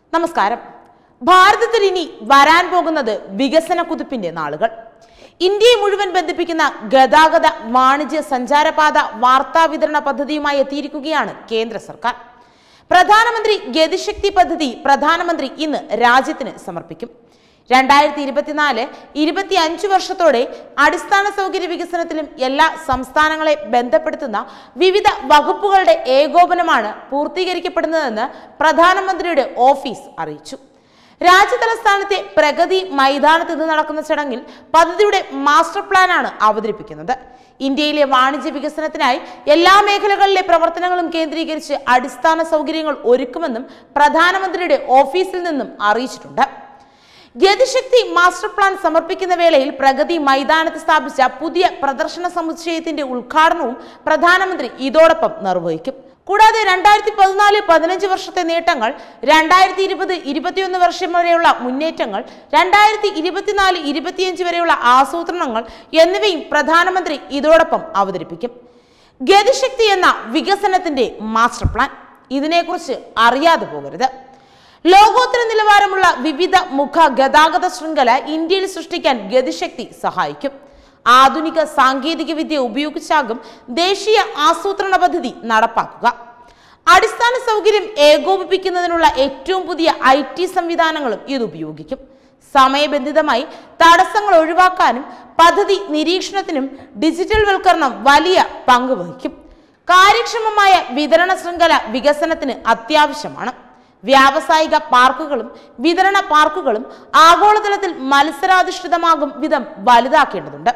നമസ്കാരം ഭാരതത്തിൽ ഇനി വരാൻ പോകുന്നത് വികസന കുതിപ്പിന്റെ നാളുകൾ ഇന്ത്യയെ മുഴുവൻ ബന്ധിപ്പിക്കുന്ന ഗതാഗത വാണിജ്യ സഞ്ചാരപാത വാർത്താ വിതരണ പദ്ധതിയുമായി എത്തിയിരിക്കുകയാണ് കേന്ദ്ര സർക്കാർ പ്രധാനമന്ത്രി ഗതിശക്തി പദ്ധതി പ്രധാനമന്ത്രി ഇന്ന് രാജ്യത്തിന് സമർപ്പിക്കും രണ്ടായിരത്തി ഇരുപത്തിനാല് ഇരുപത്തി അഞ്ച് വർഷത്തോടെ അടിസ്ഥാന സൗകര്യ വികസനത്തിലും എല്ലാ സംസ്ഥാനങ്ങളെ ബന്ധപ്പെടുത്തുന്ന വിവിധ വകുപ്പുകളുടെ ഏകോപനമാണ് പൂർത്തീകരിക്കപ്പെടുന്നതെന്ന് പ്രധാനമന്ത്രിയുടെ ഓഫീസ് അറിയിച്ചു രാജ്യതലസ്ഥാനത്തെ പ്രഗതി മൈതാനത്ത് നിന്ന് നടക്കുന്ന ചടങ്ങിൽ പദ്ധതിയുടെ മാസ്റ്റർ പ്ലാനാണ് അവതരിപ്പിക്കുന്നത് ഇന്ത്യയിലെ വാണിജ്യ വികസനത്തിനായി എല്ലാ മേഖലകളിലെ പ്രവർത്തനങ്ങളും കേന്ദ്രീകരിച്ച് അടിസ്ഥാന സൗകര്യങ്ങൾ ഒരുക്കുമെന്നും പ്രധാനമന്ത്രിയുടെ ഓഫീസിൽ നിന്നും അറിയിച്ചിട്ടുണ്ട് ഗതിശക്തി മാസ്റ്റർ പ്ലാൻ സമർപ്പിക്കുന്ന വേളയിൽ പ്രഗതി മൈതാനത്ത് സ്ഥാപിച്ച പുതിയ പ്രദർശന സമുച്ചയത്തിന്റെ ഉദ്ഘാടനവും പ്രധാനമന്ത്രി ഇതോടൊപ്പം നിർവഹിക്കും കൂടാതെ രണ്ടായിരത്തി പതിനാല് പതിനഞ്ച് വർഷത്തെ നേട്ടങ്ങൾ രണ്ടായിരത്തി ഇരുപത് ഇരുപത്തിയൊന്ന് വർഷം വരെയുള്ള മുന്നേറ്റങ്ങൾ രണ്ടായിരത്തി ഇരുപത്തിനാല് ഇരുപത്തിയഞ്ച് വരെയുള്ള ആസൂത്രണങ്ങൾ എന്നിവയും പ്രധാനമന്ത്രി ഇതോടൊപ്പം അവതരിപ്പിക്കും ഗതിശക്തി എന്ന വികസനത്തിന്റെ മാസ്റ്റർ പ്ലാൻ ഇതിനെക്കുറിച്ച് അറിയാതെ പോകരുത് ലോകോത്തര നിലവാരമുള്ള വിവിധ മുഖ ഗതാഗത ശൃംഖല ഇന്ത്യയിൽ സൃഷ്ടിക്കാൻ ഗതിശക്തി സഹായിക്കും ആധുനിക സാങ്കേതിക വിദ്യ ഉപയോഗിച്ചാകും ദേശീയ ആസൂത്രണ പദ്ധതി നടപ്പാക്കുക അടിസ്ഥാന സൗകര്യം ഏകോപിപ്പിക്കുന്നതിനുള്ള ഏറ്റവും പുതിയ ഐ ടി സംവിധാനങ്ങളും ഇത് ഉപയോഗിക്കും സമയബന്ധിതമായി തടസ്സങ്ങൾ ഒഴിവാക്കാനും പദ്ധതി നിരീക്ഷണത്തിനും ഡിജിറ്റൽ വൽക്കരണം വലിയ പങ്ക് വഹിക്കും കാര്യക്ഷമമായ വിതരണ ശൃംഖല വികസനത്തിന് അത്യാവശ്യമാണ് വ്യാവസായിക പാർക്കുകളും വിതരണ പാർക്കുകളും ആഗോളതലത്തിൽ മത്സരാധിഷ്ഠിതമാകും വിധം വലുതാക്കേണ്ടതുണ്ട്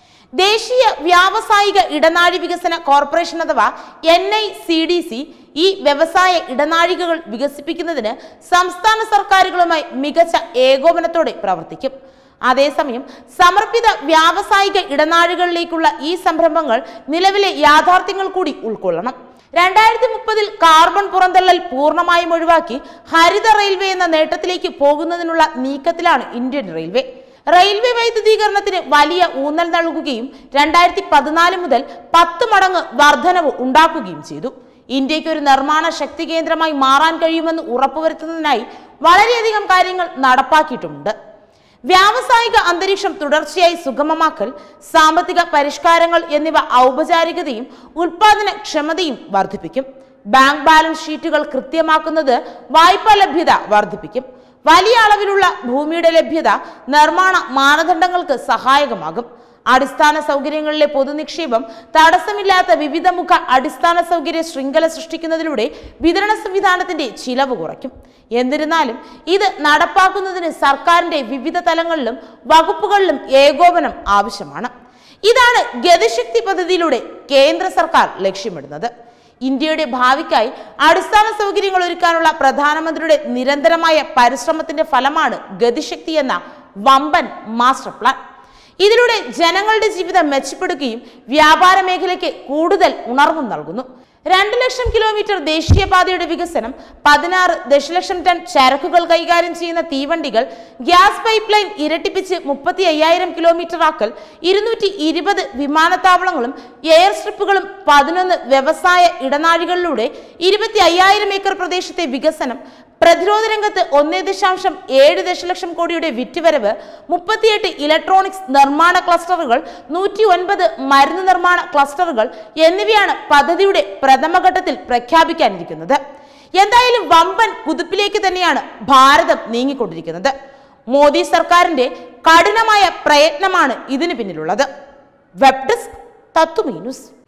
ദേശീയ വ്യാവസായിക ഇടനാഴി വികസന കോർപ്പറേഷൻ അഥവാ N I C D C ഈ വ്യവസായ ഇടനാഴികകൾ വികസിപ്പിക്കുന്നതിന് സംസ്ഥാന സർക്കാരുകളുമായി മികച്ച ഏകോപനത്തോടെ പ്രവർത്തിക്കും അതേസമയം സമർപ്പിത വ്യാവസായിക ഇടനാഴികളിലേക്കുള്ള ഈ സംരംഭങ്ങൾ നിലവിലെ യാഥാർത്ഥ്യങ്ങൾ കൂടി ഉൾക്കൊള്ളണം രണ്ടായിരത്തി മുപ്പതിൽ കാർബൺ പുറന്തള്ളൽ പൂർണ്ണമായും ഒഴിവാക്കി ഹരിത റെയിൽവേ എന്ന നേട്ടത്തിലേക്ക് പോകുന്നതിനുള്ള നീക്കത്തിലാണ് ഇന്ത്യൻ റെയിൽവേ റെയിൽവേ വൈദ്യുതീകരണത്തിന് വലിയ ഊന്നൽ നൽകുകയും രണ്ടായിരത്തി പതിനാല് മുതൽ പത്ത് മടങ്ങ് വർധനവ് ഉണ്ടാക്കുകയും ചെയ്തു ഇന്ത്യക്ക് ഒരു നിർമ്മാണ ശക്തി കേന്ദ്രമായി മാറാൻ കഴിയുമെന്ന് ഉറപ്പുവരുത്തുന്നതിനായി വളരെയധികം കാര്യങ്ങൾ നടപ്പാക്കിയിട്ടുമുണ്ട് വ്യാവസായിക അന്തരീക്ഷം തുടർച്ചയായി സുഗമമാക്കൽ സാമ്പത്തിക പരിഷ്കാരങ്ങൾ എന്നിവ ഔപചാരികതയും ഉൽപാദന ക്ഷമതയും വർദ്ധിപ്പിക്കും ബാങ്ക് ബാലൻസ് ഷീറ്റുകൾ കൃത്യമാക്കുന്നത് വായ്പാ ലഭ്യത വർദ്ധിപ്പിക്കും വലിയ അളവിലുള്ള ഭൂമിയുടെ ലഭ്യത നിർമ്മാണ മാനദണ്ഡങ്ങൾക്ക് സഹായകമാകും അടിസ്ഥാന സൗകര്യങ്ങളിലെ പൊതുനിക്ഷേപം തടസ്സമില്ലാത്ത വിവിധ മുഖ അടിസ്ഥാന സൗകര്യ ശൃംഖല സൃഷ്ടിക്കുന്നതിലൂടെ വിതരണ സംവിധാനത്തിന്റെ ചിലവ് കുറയ്ക്കും എന്നിരുന്നാലും ഇത് നടപ്പാക്കുന്നതിന് സർക്കാരിന്റെ വിവിധ തലങ്ങളിലും വകുപ്പുകളിലും ഏകോപനം ആവശ്യമാണ് ഇതാണ് ഗതിശക്തി പദ്ധതിയിലൂടെ കേന്ദ്ര സർക്കാർ ലക്ഷ്യമിടുന്നത് ഇന്ത്യയുടെ ഭാവിക്കായി അടിസ്ഥാന സൗകര്യങ്ങൾ ഒരുക്കാനുള്ള പ്രധാനമന്ത്രിയുടെ നിരന്തരമായ പരിശ്രമത്തിന്റെ ഫലമാണ് ഗതിശക്തി എന്ന വമ്പൻ മാസ്റ്റർ പ്ലാൻ ഇതിലൂടെ ജനങ്ങളുടെ ജീവിതം മെച്ചപ്പെടുകയും വ്യാപാര മേഖലയ്ക്ക് കൂടുതൽ ഉണർവും നൽകുന്നു രണ്ട് ലക്ഷം കിലോമീറ്റർ ദേശീയപാതയുടെ വികസനം പതിനാറ് ദശലക്ഷം ടൺ ചരക്കുകൾ കൈകാര്യം ചെയ്യുന്ന തീവണ്ടികൾ ഗ്യാസ് പൈപ്പ് ലൈൻ ഇരട്ടിപ്പിച്ച് മുപ്പത്തി അയ്യായിരം കിലോമീറ്റർ ആക്കൽ ഇരുന്നൂറ്റി ഇരുപത് വിമാനത്താവളങ്ങളും എയർ സ്ട്രിപ്പുകളും പതിനൊന്ന് വ്യവസായ ഇടനാഴികളിലൂടെ ഇരുപത്തി അയ്യായിരം ഏക്കർ പ്രദേശത്തെ വികസനം പ്രതിരോധ രംഗത്ത് ഒന്നേ ദശാംശം ഏഴ് ദശലക്ഷം കോടിയുടെ വിറ്റുവരവ് മുപ്പത്തിയെട്ട് ഇലക്ട്രോണിക്സ് നിർമ്മാണ ക്ലസ്റ്ററുകൾ നൂറ്റി ഒൻപത് മരുന്ന് നിർമ്മാണ ക്ലസ്റ്ററുകൾ എന്നിവയാണ് പദ്ധതിയുടെ പ്രഥമഘട്ടത്തിൽ പ്രഖ്യാപിക്കാനിരിക്കുന്നത് എന്തായാലും വമ്പൻ കുതിപ്പിലേക്ക് തന്നെയാണ് ഭാരതം നീങ്ങിക്കൊണ്ടിരിക്കുന്നത് മോദി സർക്കാരിന്റെ കഠിനമായ പ്രയത്നമാണ് ഇതിന് പിന്നിലുള്ളത് വെബ് ഡെസ്ക് തത്വമീ ന്യൂസ്